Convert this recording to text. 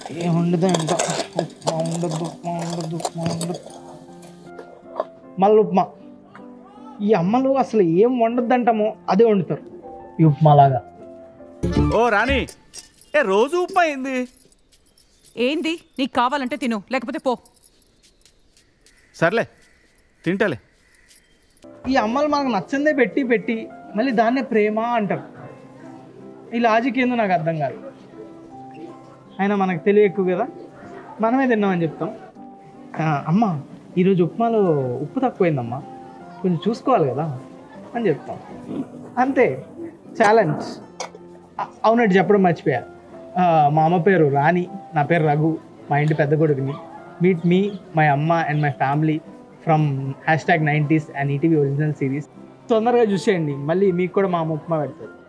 ఏం ఉండదు అంట ఉప్మా ఉండదు ఉప్మా ఉండదు ఉప్మా ఉండదు మళ్ళీ ఉప్మా ఈ అమ్మలు అసలు ఏం వండొద్దంటామో అదే వండుతారు ఈ ఉప్మా లాగా ఓ రాణి ఏ రోజు ఉప్మా అయింది ఏంది నీకు కావాలంటే తిను లేకపోతే పో సర్లే తింటలే ఈ అమ్మలు మనకు నచ్చిందే పెట్టి పెట్టి మళ్ళీ దాన్నే ప్రేమ అంటారు ఈ లాజిక్ ఏందో నాకు అర్థం కాదు అయినా మనకు తెలివి ఎక్కువ కదా మనమే తిన్నామని చెప్తాం ఆ, అమ్మ ఈరోజు ఉప్మాలో ఉప్పు తక్కువైందమ్మా కొంచెం చూసుకోవాలి కదా అని చెప్తాం అంతే ఛాలెంజ్ అ- అవునట్టు చెప్పడం మర్చిపోయా ఆ, మా అమ్మ పేరు రాణి నా పేరు రఘు మా ఇంటి పెద్ద కొడుకుని meet me my amma and my family from hashtag nineties and ETV original series తొందరగా చూసేయండి మళ్ళీ మీకు కూడా మా అమ్మ ఉప్మా పెడతారు